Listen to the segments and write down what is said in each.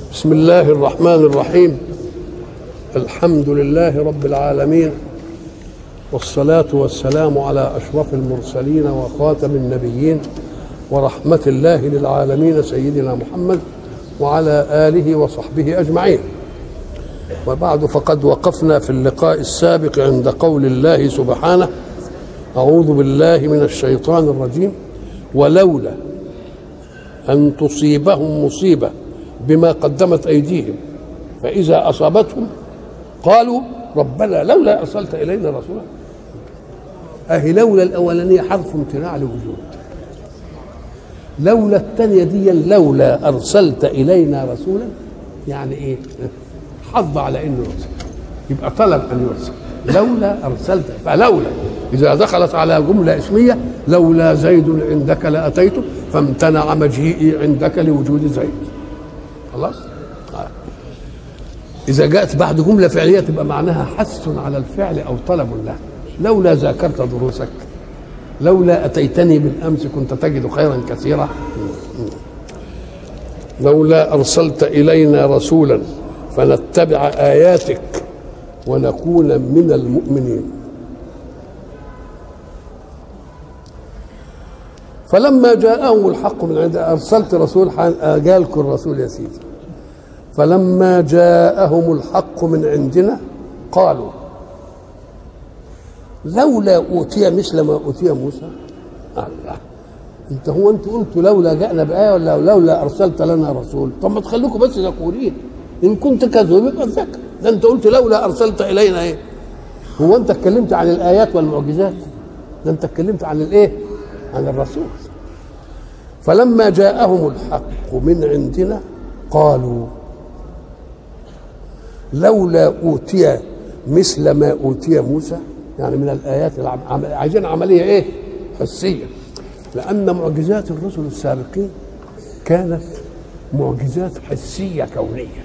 بسم الله الرحمن الرحيم الحمد لله رب العالمين والصلاة والسلام على أشرف المرسلين وخاتم النبيين ورحمة الله للعالمين سيدنا محمد وعلى آله وصحبه أجمعين وبعد فقد وقفنا في اللقاء السابق عند قول الله سبحانه أعوذ بالله من الشيطان الرجيم ولولا أن تصيبهم مصيبة بما قدمت أيديهم فإذا أصابتهم قالوا ربنا لولا أرسلت إلينا رسولا أهي لولا الأولانية حرف امتناع لوجود لولا الثانية دي لولا أرسلت إلينا رسولا يعني إيه حظ على إنه يرسل يبقى طلب أن يرسل لولا أرسلت فلولا إذا دخلت على جملة اسمية لولا زيد عندك لأتيته فامتنع مجيئي عندك لوجود زيد خلاص إذا جاءت بعد جملة فعلية تبقى معناها حث على الفعل أو طلب له لولا ذاكرت دروسك لولا أتيتني بالأمس كنت تجد خيرا كثيرا لولا أرسلت إلينا رسولا فنتبع آياتك ونكون من المؤمنين فلما جاءهم الحق من عند أرسلت رسول جالكم الرسول يا سيدي فلما جاءهم الحق من عندنا قالوا لولا أوتي مثل ما أوتي موسى الله انت هو انت قلت لولا جاءنا بآية ولا لولا أرسلت لنا رسول طب ما تخليكم بس ذكورين إن كنت كذوب يبقى ذكر ده انت قلت لولا أرسلت إلينا إيه هو انت اتكلمت عن الآيات والمعجزات ده انت اتكلمت عن الإيه عن الرسول فلما جاءهم الحق من عندنا قالوا لولا أوتي مثل ما أوتي موسى يعني من الآيات العم... عايزين عملية إيه حسية لأن معجزات الرسل السابقين كانت معجزات حسية كونية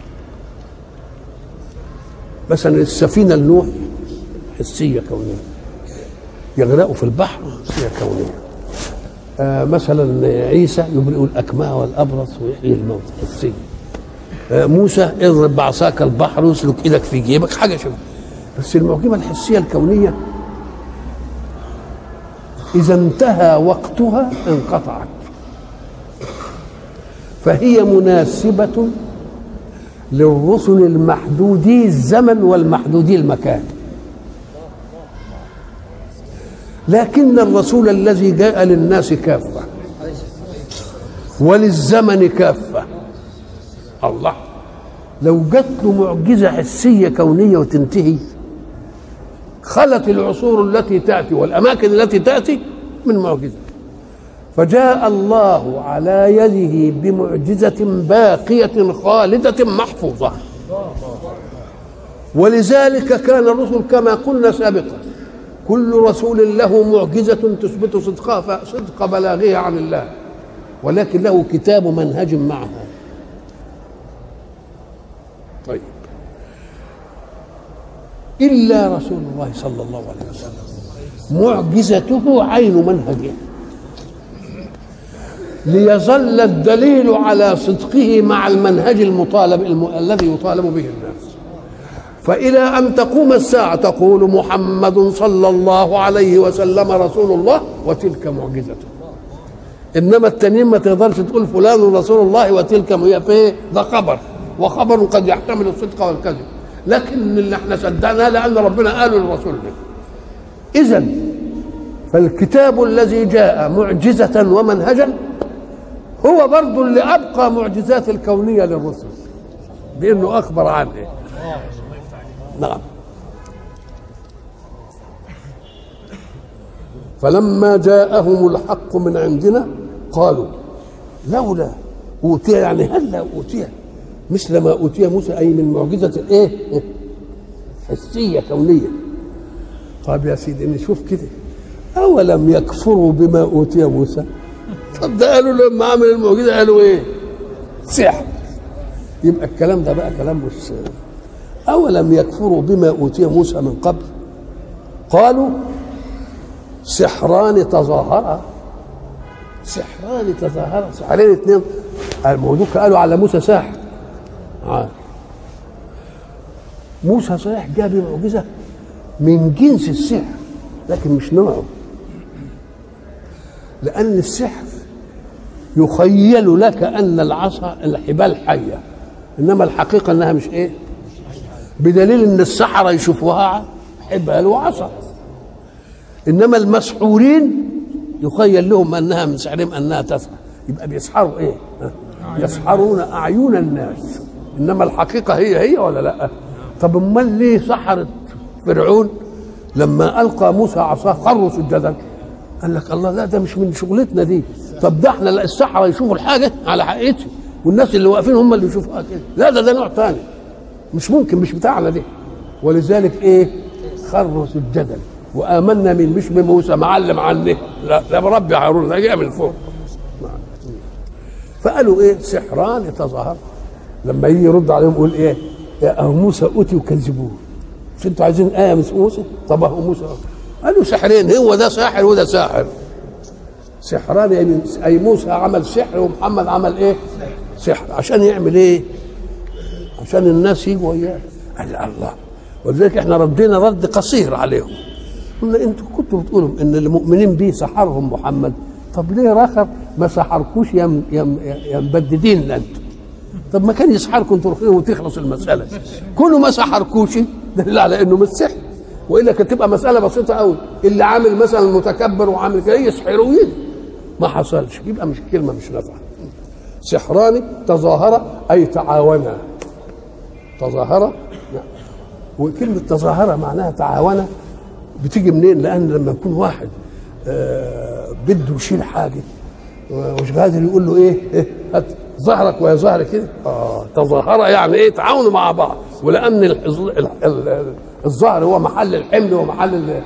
مثلا السفينة النوح حسية كونية يغرقوا في البحر حسية كونية آه مثلا عيسى يبرئ الأكمه والأبرص ويحيي الموت حسية آه موسى اضرب بعصاك البحر واسلك ايدك في جيبك حاجه شبه بس المعجزه الحسيه الكونيه اذا انتهى وقتها انقطعت فهي مناسبه للرسل المحدودي الزمن والمحدودي المكان لكن الرسول الذي جاء للناس كافه وللزمن كافه الله لو جات له معجزة حسية كونية وتنتهي خلت العصور التي تأتي والأماكن التي تأتي من معجزة فجاء الله على يده بمعجزة باقية خالدة محفوظة ولذلك كان الرسل كما قلنا سابقا كل رسول له معجزة تثبت صدقها صدق بلاغه عن الله ولكن له كتاب منهج معها طيب إلا رسول الله صلى الله عليه وسلم معجزته عين منهجه ليظل الدليل على صدقه مع المنهج المطالب الم... الذي يطالب به الناس فإلى أن تقوم الساعة تقول محمد صلى الله عليه وسلم رسول الله وتلك معجزته إنما التانيين ما تقدرش تقول فلان رسول الله وتلك هي في ده خبر وخبر قد يحتمل الصدق والكذب لكن اللي احنا صدقناه لان ربنا قاله للرسول اذا فالكتاب الذي جاء معجزة ومنهجا هو برضو اللي أبقى معجزات الكونية للرسل بأنه أخبر عنه نعم فلما جاءهم الحق من عندنا قالوا لولا أوتي يعني هلا أوتي مثل ما اوتي موسى اي من معجزه الايه؟ حسيه كونيه. طيب يا سيدي نشوف كده اولم يكفروا بما اوتي موسى؟ طب ده قالوا لما عمل المعجزه قالوا ايه؟ سحر. يبقى الكلام ده بقى كلام مش اولم يكفروا بما اوتي موسى من قبل؟ قالوا سحران تظاهرا سحران تظاهرا سحرين اثنين الموضوع قالوا على موسى ساحر عارف موسى صحيح جاب معجزة من جنس السحر لكن مش نوعه لأن السحر يخيل لك أن العصا الحبال حية إنما الحقيقة أنها مش إيه بدليل أن السحرة يشوفوها حبال وعصا إنما المسحورين يخيل لهم أنها من سحرهم أنها تسحر يبقى بيسحروا إيه يسحرون أعين الناس إنما الحقيقة هي هي ولا لأ طب امال ليه سحرت فرعون لما القى موسى عصاه خروا سجدا قال لك الله لا ده مش من شغلتنا دي طب ده احنا السحره يشوفوا الحاجه على حقيقتها والناس اللي واقفين هم اللي يشوفوها كده لا ده ده نوع ثاني مش ممكن مش بتاعنا دي ولذلك ايه خروا سجدا وامنا من مش بموسى معلم عنه لا ده بربي هارون ده جاي من فوق فقالوا ايه سحران تظاهر لما يجي يرد عليهم يقول ايه يا أهو موسى أوتي وكذبوه مش انتوا عايزين آية من موسى طب أهو موسى قالوا سحرين هو ده ساحر وده ساحر سحران أي موسى عمل سحر ومحمد عمل إيه سحر عشان يعمل إيه عشان الناس يجوا وياه قال الله ولذلك احنا ردينا رد قصير عليهم قلنا انتوا كنتوا بتقولوا ان المؤمنين به سحرهم محمد طب ليه رخر ما سحركوش يا يا يا مبددين انتوا طب ما كان يسحركم انتوا وتخلص المساله كونوا ما سحركوش دليل على انه مش سحر والا كانت تبقى مساله بسيطه قوي اللي عامل مثلا متكبر وعامل كده يسحروا ما حصلش يبقى مش كلمه مش نافعه سحران تظاهر اي تعاونا تظاهر وكلمه تظاهر معناها تعاون بتيجي منين لان لما يكون واحد آه بده يشيل حاجه ومش قادر يقول له ايه, إيه هات ظهرك ويا ظهري كده اه تظاهر يعني ايه تعاونوا مع بعض ولان الظهر هو محل الحمل ومحل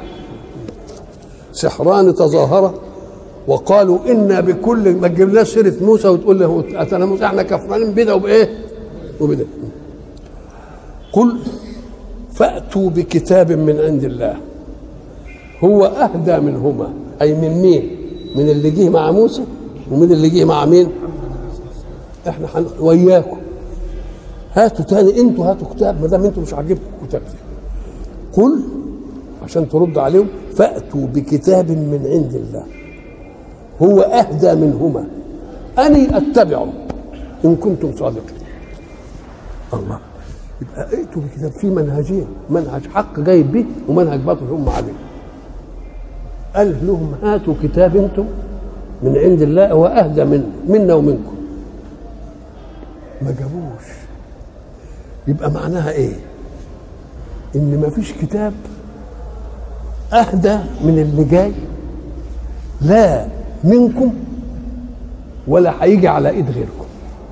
سحران تظاهر وقالوا انا بكل ما تجيبناش سيره موسى وتقول له اتانا موسى احنا كفرانين بده وبايه؟ وبده قل فاتوا بكتاب من عند الله هو اهدى منهما اي من مين؟ من اللي جه مع موسى ومن اللي جه مع مين؟ احنا حن... وياكم هاتوا تاني انتوا هاتوا كتاب ما دام انتوا مش عاجبكم الكتاب ده قل عشان ترد عليهم فاتوا بكتاب من عند الله هو اهدى منهما اني اتبعه ان كنتم صادقين الله يبقى ائتوا بكتاب فيه منهجين منهج حق جايب به ومنهج باطل هم عليه قال لهم هاتوا كتاب انتم من عند الله واهدى من منا ومنكم ما جابوش يبقى معناها ايه ان ما فيش كتاب اهدى من اللي جاي لا منكم ولا هيجي على ايد غيركم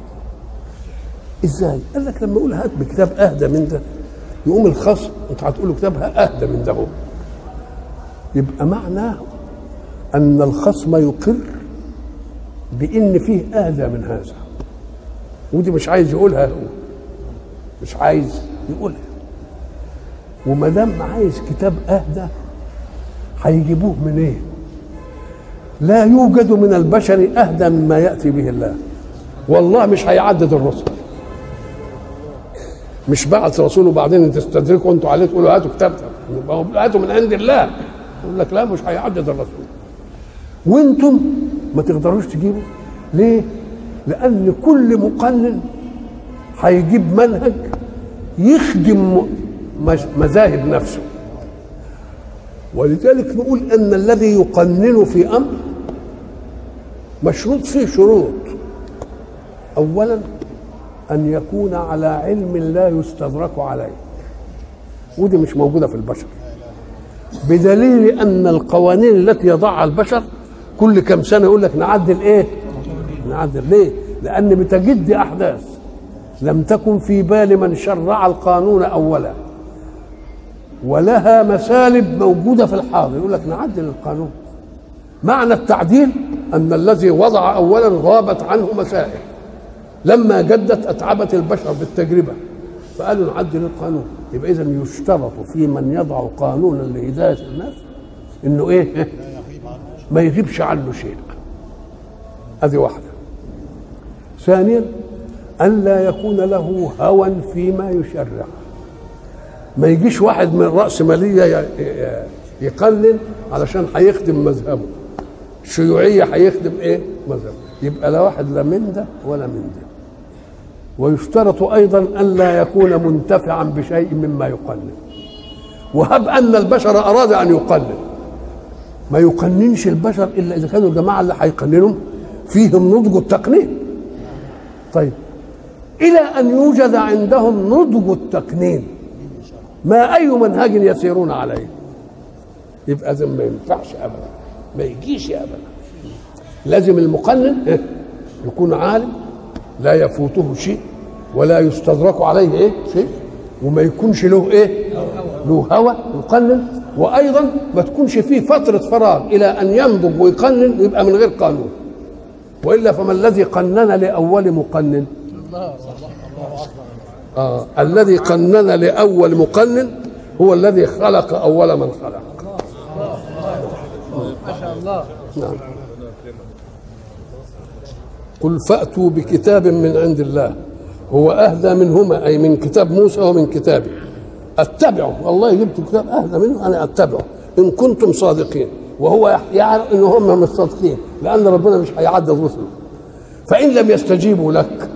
ازاي قال لك لما اقول هات بكتاب اهدى من ده يقوم الخصم انت هتقول كتاب اهدى من ده هو يبقى معناه ان الخصم يقر بان فيه اهدى من هذا ودي مش عايز يقولها هو مش عايز يقولها وما دام عايز كتاب اهدى هيجيبوه منين إيه؟ لا يوجد من البشر اهدى مما ياتي به الله والله مش هيعدد الرسل مش بعث رسول وبعدين تستدركوا انتوا عليه تقولوا هاتوا كتاب هاتوا من عند الله يقول لك لا مش هيعدد الرسول وانتم ما تقدروش تجيبوا ليه؟ لأن كل مقنن هيجيب منهج يخدم مذاهب نفسه ولذلك نقول أن الذي يقنن في أمر مشروط فيه شروط أولا أن يكون على علم لا يستدرك عليه ودي مش موجودة في البشر بدليل أن القوانين التي يضعها البشر كل كم سنة يقول لك نعدل إيه نعدل ليه لأن بتجد أحداث لم تكن في بال من شرع القانون أولا ولها مسالب موجودة في الحاضر يقول لك نعدل القانون معنى التعديل أن الذي وضع أولا غابت عنه مسائل لما جدت أتعبت البشر بالتجربة فقالوا نعدل القانون يبقى إذا يشترط في من يضع قانونا لهداية الناس إنه إيه ما يغيبش عنه شيء هذه واحدة ثانيا ألا يكون له هوى فيما يشرع ما يجيش واحد من رأس مالية يقنن علشان هيخدم مذهبه الشيوعية هيخدم ايه مذهبه يبقى لا واحد لا من ده ولا من ده ويشترط أيضا ألا يكون منتفعا بشيء مما يقنن وهب أن البشر أراد أن يقنن ما يقننش البشر إلا إذا كانوا الجماعة اللي هيقننوا فيهم نضج التقنين طيب إلى أن يوجد عندهم نضج التقنين ما أي منهج يسيرون عليه يبقى إذا ما ينفعش أبدا ما يجيش أبدا لازم المقنن يكون عالم لا يفوته شيء ولا يستدرك عليه ايه شيء وما يكونش له ايه له هوى يقنن وايضا ما تكونش فيه فتره فراغ الى ان ينضج ويقنن يبقى من غير قانون والا فما الذي قنن لاول مقنن آه. الذي قنن لاول مقنن هو الذي خلق اول من خلق ما شاء الله نعم قل فأتوا بكتاب من عند الله هو أهدى منهما أي من كتاب موسى ومن كتابي أتبعه والله جبت كتاب أهدى منه أنا أتبعه إن كنتم صادقين وهو يعرف إن هم مش صادقين لأن ربنا مش هيعدد رسله فإن لم يستجيبوا لك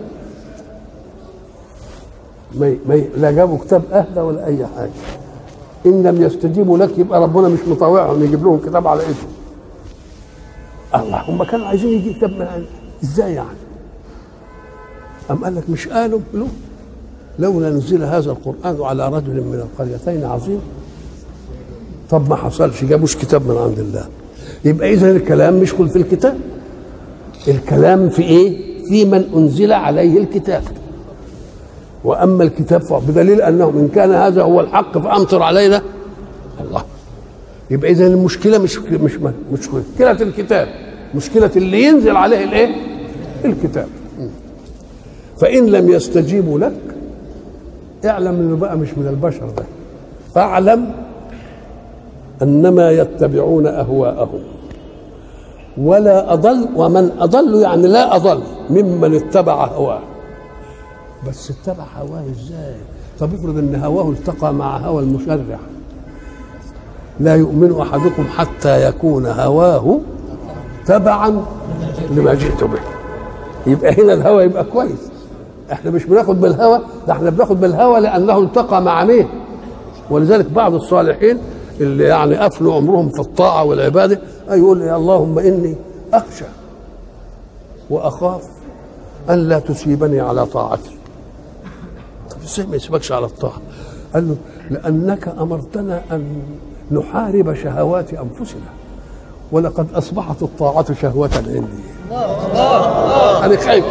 ما ما لا جابوا كتاب أهدى ولا أي حاجة إن لم يستجيبوا لك يبقى ربنا مش مطاوعهم يجيب لهم كتاب على إيدهم الله هم كانوا عايزين يجيب كتاب من عند ازاي يعني أم قال لك مش قالوا له لولا نزل هذا القرآن على رجل من القريتين عظيم طب ما حصلش جابوش كتاب من عند الله يبقى إذا الكلام مش كل في الكتاب الكلام في إيه؟ في من أنزل عليه الكتاب وأما الكتاب بدليل أنه إن كان هذا هو الحق فأمطر علينا الله يبقى إذا المشكلة مش مش مش مشكلة الكتاب مشكلة اللي ينزل عليه الايه؟ الكتاب فإن لم يستجيبوا لك اعلم انه بقى مش من البشر ده فاعلم انما يتبعون اهواءهم ولا اضل ومن اضل يعني لا اضل ممن اتبع هواه بس اتبع هواه ازاي طب افرض ان هواه التقى مع هوى المشرع لا يؤمن احدكم حتى يكون هواه تبعا لما جئت به يبقى هنا الهوى يبقى كويس احنا مش بناخد بالهوى ده احنا بناخد بالهوى لانه التقى مع مين ولذلك بعض الصالحين اللي يعني افنوا عمرهم في الطاعه والعباده يقول يا اللهم اني اخشى واخاف ان لا تسيبني على طاعتي طب ازاي ما يسيبكش على الطاعه قال له لانك امرتنا ان نحارب شهوات انفسنا ولقد اصبحت الطاعه شهوه عندي انا خايف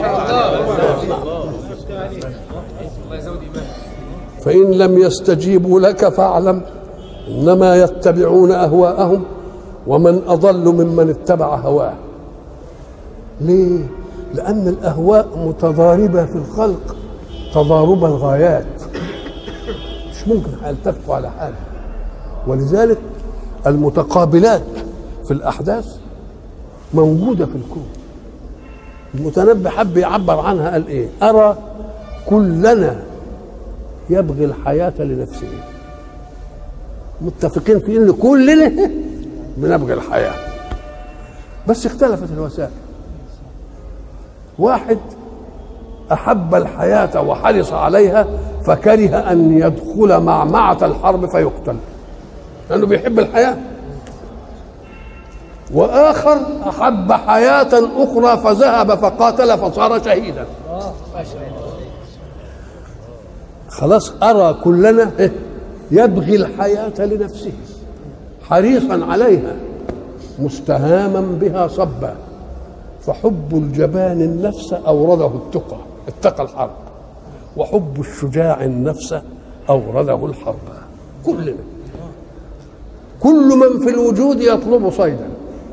فان لم يستجيبوا لك فاعلم انما يتبعون اهواءهم ومن اضل ممن اتبع هواه ليه لان الاهواء متضاربه في الخلق تضارب الغايات مش ممكن هيلتفتوا على حاجه ولذلك المتقابلات في الاحداث موجوده في الكون المتنبي حب يعبر عنها قال ايه ارى كلنا يبغي الحياه لنفسه متفقين في ان كلنا بنبغي الحياه بس اختلفت الوسائل واحد احب الحياه وحرص عليها فكره ان يدخل معمعه الحرب فيقتل لانه بيحب الحياه واخر احب حياه اخرى فذهب فقاتل فصار شهيدا خلاص ارى كلنا يبغي الحياه لنفسه حريصا عليها مستهاما بها صبا فحب الجبان النفس اورده التقى اتقى الحرب وحب الشجاع النفس اورده الحرب كلنا كل من في الوجود يطلب صيدا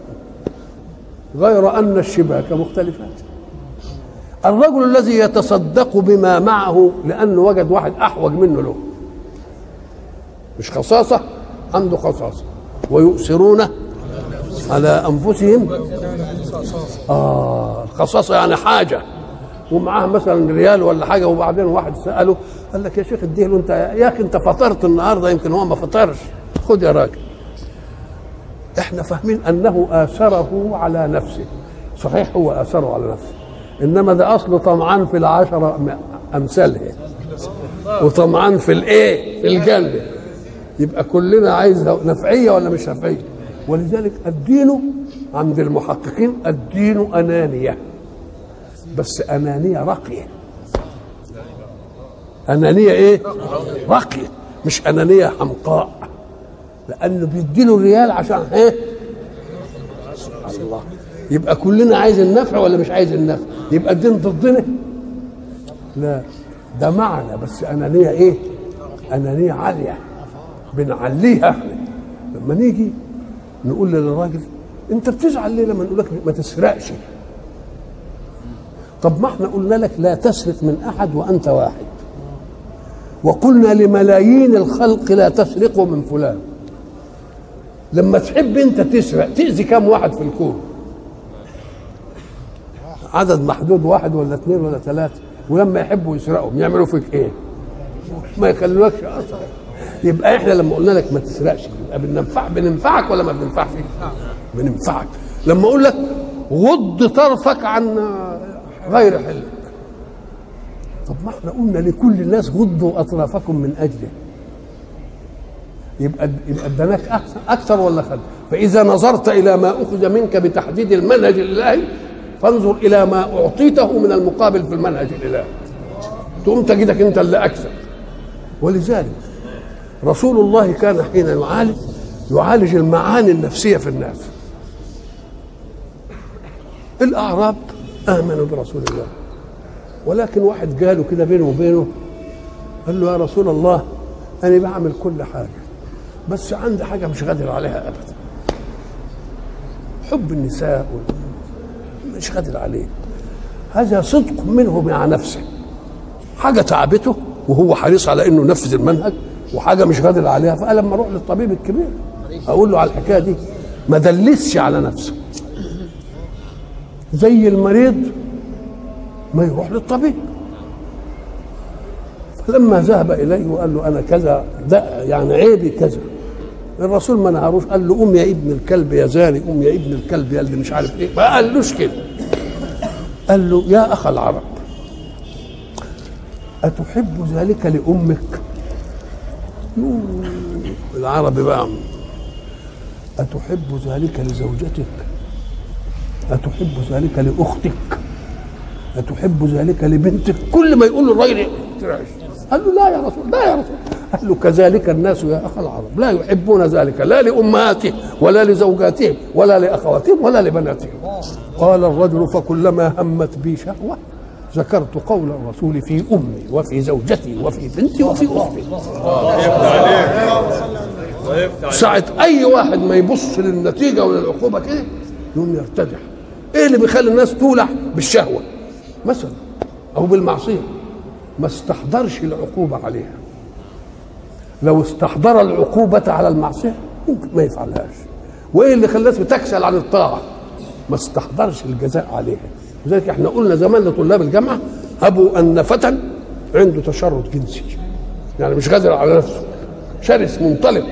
غير ان الشباك مختلفات الرجل الذي يتصدق بما معه لانه وجد واحد احوج منه له مش خصاصه عنده خصاصه ويؤثرون على انفسهم اه الخصاصه يعني حاجه ومعاه مثلا ريال ولا حاجه وبعدين واحد ساله قال لك يا شيخ اديه له انت يا اخي انت فطرت النهارده يمكن هو ما فطرش خد يا راجل احنا فاهمين انه اثره على نفسه صحيح هو اثره على نفسه انما ده اصله طمعان في العشره م- امثالها وطمعان في الايه في الجنه يبقى كلنا عايز نفعيه ولا مش نفعيه ولذلك الدين عند المحققين الدين انانيه بس انانيه راقيه انانيه ايه راقيه مش انانيه حمقاء لانه بيديله الريال عشان ايه الله يبقى كلنا عايز النفع ولا مش عايز النفع يبقى الدين ضدنا لا ده معنى بس انانيه ايه انانيه عاليه بنعليها احنا لما نيجي نقول للراجل انت بتزعل ليه لما نقول لك ما تسرقش طب ما احنا قلنا لك لا تسرق من احد وانت واحد وقلنا لملايين الخلق لا تسرقوا من فلان لما تحب انت تسرق تاذي كم واحد في الكون عدد محدود واحد ولا اثنين ولا ثلاثه ولما يحبوا يسرقوا يعملوا فيك ايه ما يخلوكش اصلا يبقى احنا لما قلنا لك ما تسرقش يبقى بننفع بننفعك ولا ما بننفعش بننفعك لما اقول لك غض طرفك عن غير حلك طب ما احنا قلنا لكل الناس غضوا اطرافكم من اجله يبقى يبقى اداناك احسن اكثر ولا خد فاذا نظرت الى ما اخذ منك بتحديد المنهج الالهي فانظر الى ما اعطيته من المقابل في المنهج الالهي تقوم تجدك انت اللي اكثر ولذلك رسول الله كان حين يعالج يعالج المعاني النفسيه في الناس الاعراب امنوا برسول الله ولكن واحد قاله كده بينه وبينه قال له يا رسول الله انا بعمل كل حاجه بس عندي حاجه مش قادر عليها ابدا حب النساء وال- مش قادر عليه هذا صدق منه مع نفسه حاجه تعبته وهو حريص على انه ينفذ المنهج وحاجه مش قادر عليها فقال لما اروح للطبيب الكبير اقول له على الحكايه دي ما دلسش على نفسه زي المريض ما يروح للطبيب فلما ذهب اليه وقال له انا كذا ده يعني عيبي كذا الرسول ما نهروش قال له قوم يا ابن الكلب يا زاني قوم يا ابن الكلب يا اللي مش عارف ايه ما قالوش كده قال له يا اخ العرب أتحب ذلك لأمك؟ يوه، العربي بقى أتحب ذلك لزوجتك؟ أتحب ذلك لأختك؟ أتحب ذلك لبنتك؟ كل ما يقول له الراجل يترعش. قال له لا يا رسول لا يا رسول قال له كذلك الناس يا أخ العرب لا يحبون ذلك لا لأمهاتهم ولا لزوجاتهم ولا لأخواتهم ولا لبناتهم قال الرجل فكلما همت بي شهوة ذكرت قول الرسول في امي وفي زوجتي وفي بنتي وفي اختي ساعة أي واحد ما يبص للنتيجة وللعقوبة كده يقوم يرتدح إيه اللي بيخلي الناس تولع بالشهوة مثلا أو بالمعصية ما استحضرش العقوبة عليها لو استحضر العقوبة على المعصية ممكن ما يفعلهاش وإيه اللي خلاته تكسل عن الطاعة ما استحضرش الجزاء عليها لذلك احنا قلنا زمان لطلاب الجامعة أبو أن فتى عنده تشرد جنسي يعني مش قادر على نفسه شرس منطلق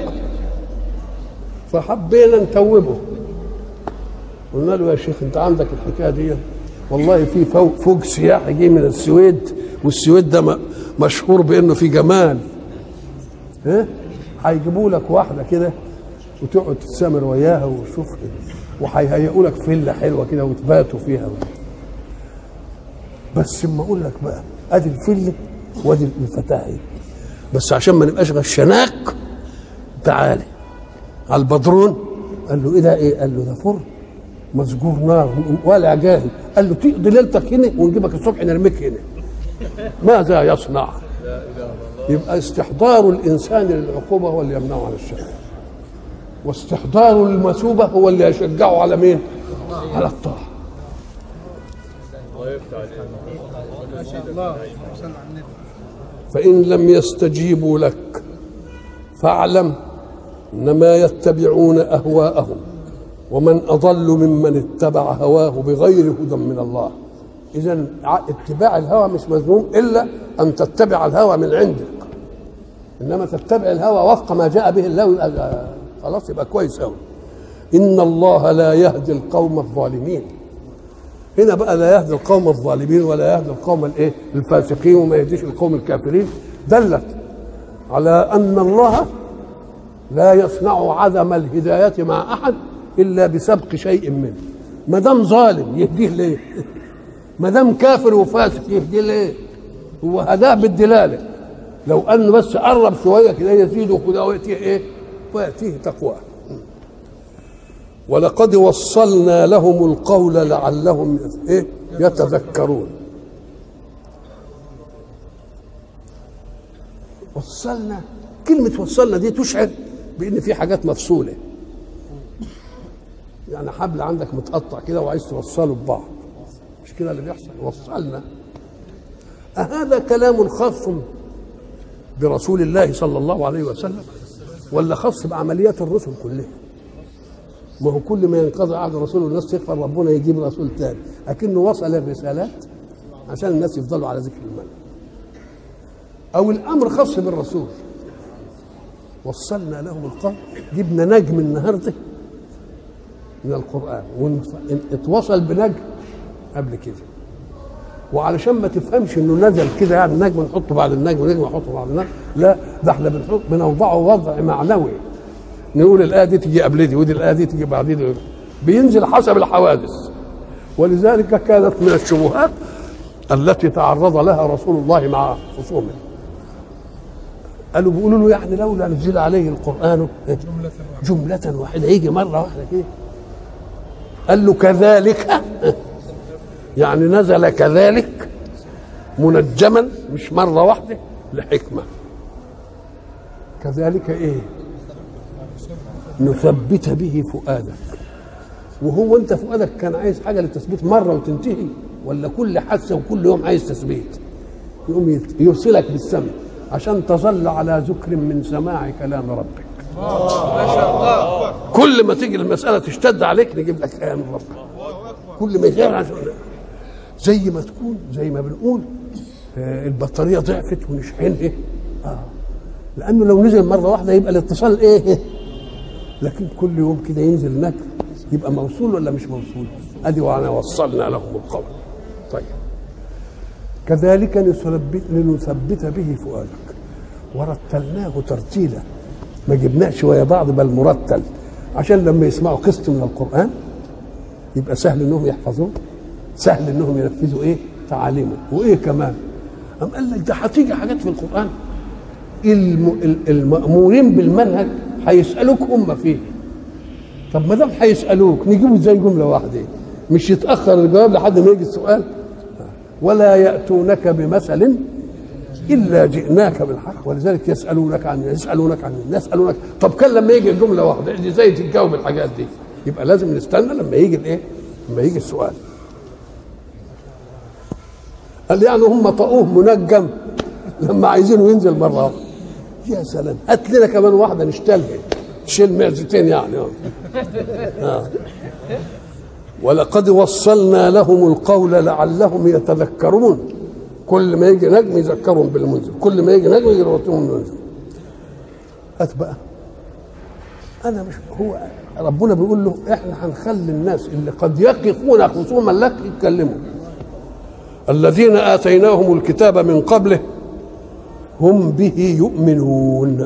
فحبينا نتوبه قلنا له يا شيخ انت عندك الحكايه دي والله في فوق, فوق سياحي جه من السويد والسويد ده م- مشهور بانه في جمال ها هيجيبوا لك واحده كده وتقعد تتسامر وياها وشوف وهيهيئوا لك فيلا حلوه كده وتباتوا فيها بس اما اقول لك بقى ادي الفيلا وادي الفتاه بس عشان ما نبقاش غشناك تعالي على البدرون قال له ايه ده ايه قال له ده فرن مسجور نار والع جاهل قال له تقضي ليلتك هنا ونجيبك الصبح نرميك هنا ماذا يصنع يبقى استحضار الانسان للعقوبه هو اللي يمنعه عن الشر واستحضار المثوبه هو اللي يشجعه على مين على الطاعه فإن لم يستجيبوا لك فاعلم انما يتبعون اهواءهم ومن اضل ممن اتبع هواه بغير هدى من الله اذا اتباع الهوى مش مذموم الا ان تتبع الهوى من عندك انما تتبع الهوى وفق ما جاء به الله يبقى خلاص يبقى كويس قوي ان الله لا يهدي القوم الظالمين هنا بقى لا يهدي القوم الظالمين ولا يهدي القوم الايه الفاسقين وما يهديش القوم الكافرين دلت على ان الله لا يصنع عدم الهدايه مع احد الا بسبق شيء منه ما دام ظالم يهديه ليه ما دام كافر وفاسق يهديه ليه هو هداه بالدلاله لو انه بس قرب شويه كده يزيده كده وياتيه ايه وياتيه تقواه ولقد وصلنا لهم القول لعلهم ايه يتذكرون وصلنا كلمة وصلنا دي تشعر بأن في حاجات مفصولة يعني حبل عندك متقطع كده وعايز توصله ببعض مش كده اللي بيحصل وصلنا أهذا كلام خاص برسول الله صلى الله عليه وسلم ولا خاص بعمليات الرسل كلها ما هو كل ما ينقضي عهد الرسول والناس تغفر ربنا يجيب رسول تاني لكنه وصل الرسالات عشان الناس يفضلوا على ذكر الملك او الامر خاص بالرسول وصلنا لهم القول جبنا نجم النهارده من القران واتوصل بنجم قبل كده وعلشان ما تفهمش انه نزل كده يعني نجم نحطه بعد النجم ونجم نحطه بعد النجم لا ده احنا بنحط بنوضعه وضع معنوي نقول الايه دي تيجي قبل دي ودي الايه دي تيجي بعد دي بينزل حسب الحوادث ولذلك كانت من الشبهات التي تعرض لها رسول الله مع خصومه قالوا بيقولوا له يعني لولا نزل عليه القران جملة واحدة يجي مرة واحدة كده قال له كذلك يعني نزل كذلك منجما مش مرة واحدة لحكمة كذلك ايه نثبت به فؤادك وهو انت فؤادك كان عايز حاجه للتثبيت مره وتنتهي ولا كل حادثه وكل يوم عايز تثبيت يقوم يرسلك بالسمع عشان تظل على ذكر من سماع كلام ربك ما شاء الله كل ما تيجي المساله تشتد عليك نجيب لك ايه من ربك كل ما يجي زي ما تكون زي ما بنقول آه البطاريه ضعفت ونشحنها اه لانه لو نزل مره واحده يبقى الاتصال ايه لكن كل يوم كده ينزل نجم يبقى موصول ولا مش موصول ادي وانا وصلنا لهم القول طيب كذلك نثبت لنثبت به فؤادك ورتلناه ترتيلا ما جبناش ويا بعض بل مرتل عشان لما يسمعوا قسط من القران يبقى سهل انهم يحفظوه سهل انهم ينفذوا ايه تعاليمه وايه كمان أم قال لك ده هتيجي حاجات في القران المأمورين بالمنهج هيسألوك هم فيه طب ما دام هيسألوك نجيبه ازاي جملة واحدة مش يتأخر الجواب لحد ما يجي السؤال ولا يأتونك بمثل إلا جئناك بالحق ولذلك يسألونك عن يسألونك عن يسألونك طب كان لما يجي الجملة واحدة ازاي تتجاوب الحاجات دي يبقى لازم نستنى لما يجي الايه لما يجي السؤال قال يعني هم طقوه منجم لما عايزينه ينزل مرة واحدة يا سلام هات لنا كمان واحدة نشتلها تشيل معزتين يعني آه. ولقد وصلنا لهم القول لعلهم يتذكرون كل ما يجي نجم يذكرهم بالمنزل كل ما يجي نجم يروتهم المنزل هات بقى انا مش هو ربنا بيقول له احنا هنخلي الناس اللي قد يقفون خصوما لك يتكلموا الذين اتيناهم الكتاب من قبله هم به يؤمنون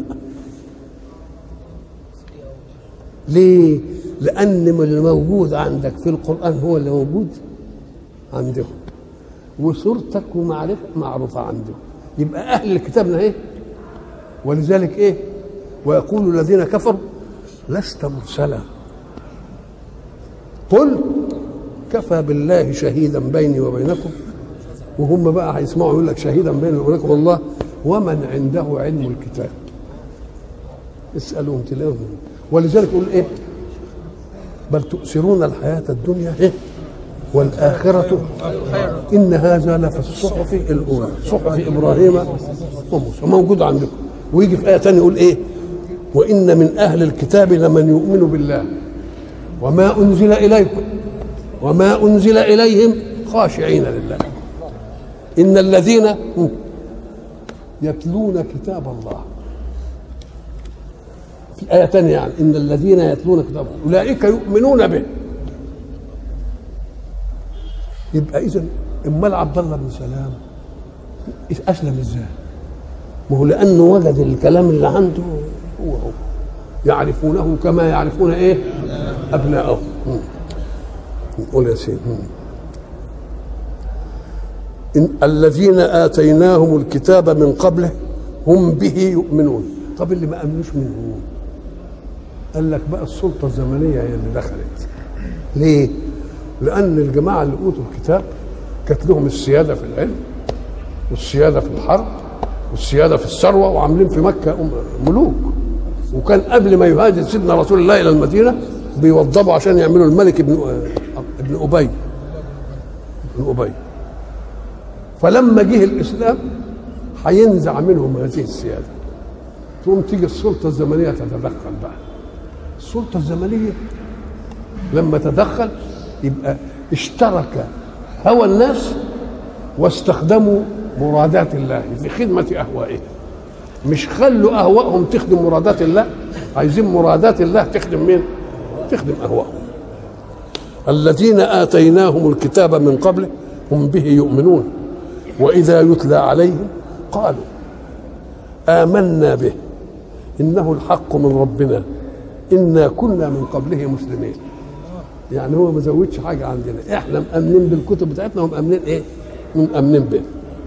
ليه لان الموجود عندك في القران هو اللي موجود عندهم وصورتك ومعرفتك معروفه عندهم يبقى اهل الكتاب ايه ولذلك ايه ويقول الذين كفروا لست مرسلا قل كفى بالله شهيدا بيني وبينكم وهم بقى هيسمعوا يقول لك شهيدا بيني وبينكم الله ومن عنده علم الكتاب اسألوهم تلاقوهم ولذلك يقول ايه بل تؤثرون الحياة الدنيا إيه؟ والآخرة إن هذا لفي الصحف الأولى صحف إبراهيم وموسى موجود عندكم ويجي في آية ثانية يقول إيه وإن من أهل الكتاب لمن يؤمن بالله وما أنزل إليكم وما أنزل إليهم خاشعين لله إن الذين يتلون كتاب الله في آية ثانية يعني إن الذين يتلون كتاب الله أولئك يؤمنون به يبقى إذا أمال عبد الله بن سلام أسلم إزاي؟ ما هو لأنه وجد الكلام اللي عنده هو هو يعرفونه كما يعرفون إيه؟ أبناءهم قول يا سيدي إن الذين آتيناهم الكتاب من قبله هم به يؤمنون طب اللي ما أمنوش منه قال لك بقى السلطة الزمنية هي اللي دخلت ليه؟ لأن الجماعة اللي أوتوا الكتاب كانت لهم السيادة في العلم والسيادة في الحرب والسيادة في الثروة وعاملين في مكة ملوك وكان قبل ما يهاجر سيدنا رسول الله إلى المدينة بيوضبوا عشان يعملوا الملك ابن ابن أبي ابن أبي فلما جه الإسلام هينزع منهم هذه السيادة تقوم تيجي السلطة الزمنية تتدخل بقى السلطة الزمنية لما تدخل يبقى اشترك هوى الناس واستخدموا مرادات الله في خدمة أهوائهم مش خلوا أهوائهم تخدم مرادات الله عايزين مرادات الله تخدم مين؟ تخدم أهوائهم الذين آتيناهم الكتاب من قبله هم به يؤمنون وإذا يتلى عليهم قالوا آمنا به إنه الحق من ربنا إنا كنا من قبله مسلمين يعني هو ما زودش حاجة عندنا إحنا مأمنين بالكتب بتاعتنا ومأمنين إيه؟ مأمنين به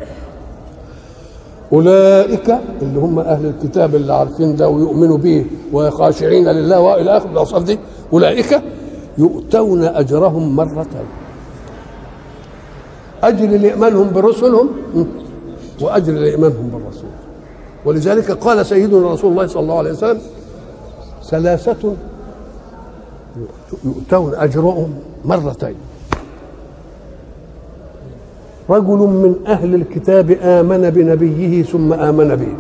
أولئك اللي هم أهل الكتاب اللي عارفين ده ويؤمنوا به وخاشعين لله وإلى آخر الأوصاف دي أولئك يؤتون أجرهم مرتين أجر لإيمانهم برسلهم وأجر لإيمانهم بالرسول ولذلك قال سيدنا رسول الله صلى الله عليه وسلم ثلاثة يؤتون أجرهم مرتين رجل من أهل الكتاب آمن بنبيه ثم آمن به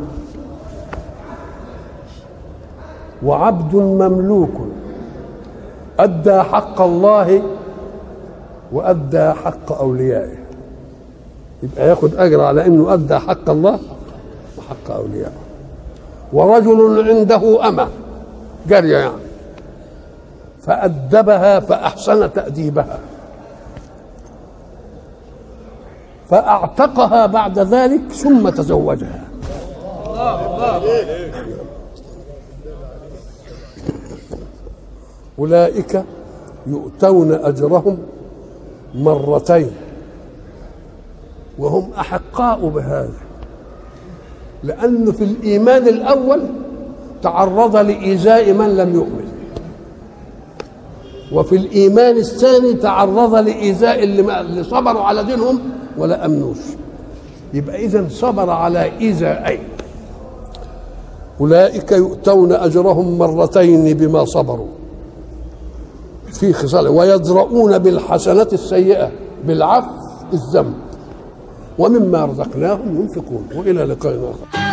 وعبد مملوك أدى حق الله وأدى حق أوليائه يبقى ياخد أجر على أنه أدى حق الله وحق أوليائه ورجل عنده أمة جارية يعني فأدبها فأحسن تأديبها فأعتقها بعد ذلك ثم تزوجها أولئك يؤتون أجرهم مرتين وهم أحقاء بهذا لأنه في الإيمان الأول تعرض لإيذاء من لم يؤمن وفي الإيمان الثاني تعرض لإيذاء اللي, اللي صبروا على دينهم ولا أمنوش يبقى إذا صبر على إيذائين أولئك يؤتون أجرهم مرتين بما صبروا في خصال ويدرؤون بالحسنة السيئة بالعفو الذنب ومما رزقناهم ينفقون وإلى لقاء آخر